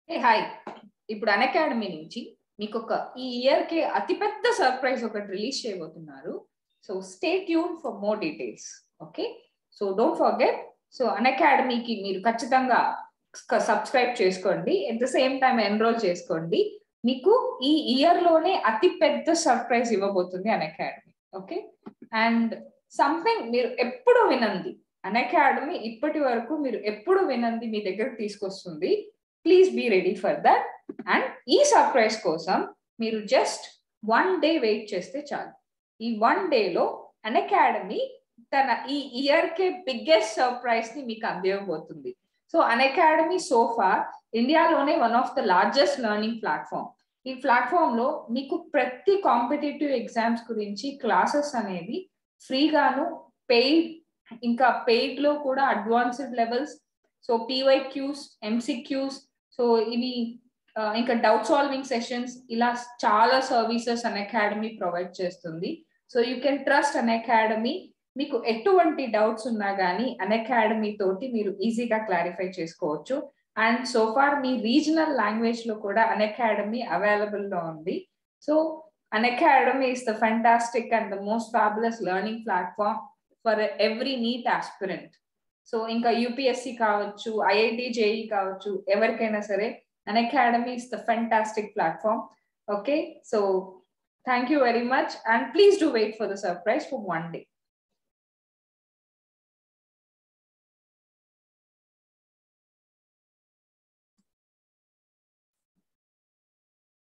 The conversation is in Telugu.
ఏ హాయ్ ఇప్పుడు అన్ అకాడమీ నుంచి మీకు ఒక ఈ ఇయర్ కి అతిపెద్ద సర్ప్రైజ్ ఒకటి రిలీజ్ చేయబోతున్నారు so stay tune for more details okay so don't forget so అన్ అకాడమీకి మీరు ఖచ్చితంగా సబ్స్క్రైబ్ చేసుకోండి at the same time enroll చేసుకోండి మీకు ఈ ఇయర్ లోనే అతి పెద్ద సర్ప్రైజ్ ఇవ్వబోతుంది Unacademy okay and something మీరు ఎప్పుడు వినంది అన్ అకాడమీ ఇప్పటి వరకు మీరు ఎప్పుడు వినంది మీ దగ్గరకు తీసుకొస్తుంది please be ready for that and ఈ సర్ప్రైజ్ కోసం మీరు జస్ట్ వన్ డే వెయిట్ చేస్తే చాలు ఈ వన్ డేలో అన్ అకాడమీ తన ఈ ఇయర్ కే బిగ్గెస్ట్ సర్ప్రైజ్ ని మీకు అందివ్వబోతుంది సో అన్ అకాడమీ సోఫా ఇండియాలోనే one of the largest learning platform ఈ ప్లాట్ఫామ్ లో మీకు ప్రతి కాంపిటేటివ్ ఎగ్జామ్స్ గురించి క్లాసెస్ అనేవి ఫ్రీగాను పెయిడ్ ఇంకా పెయిడ్ లో కూడా advanced levels so P Y Qs MCQs so ఇవి ఇంకా డౌట్ సాల్వింగ్ సెషన్స్ ఇలా చాలా సర్వీసెస్ అన్ అకాడమీ ప్రొవైడ్ చేస్తుంది so you can trust Unacademy మీకు ఎటువంటి డౌట్స్ ఉన్నా కానీ అన్ అకాడమీ తోటి మీరు ఈజీగా క్లారిఫై చేసుకోవచ్చు అండ్ సో ఫార్ మీ రీజనల్ లాంగ్వేజ్ లో కూడా అన్ అకాడమీ అవైలబుల్ లో ఉంది so Unacademy is the fantastic and the most fabulous learning platform for every NEET aspirant so ఇంకా యూపీఎస్సి కావచ్చు ఐఐటి జేఈ కావచ్చు ఎవరికైనా సరే Unacademy is the fantastic platform okay so thank you very much and please do wait for the surprise for one day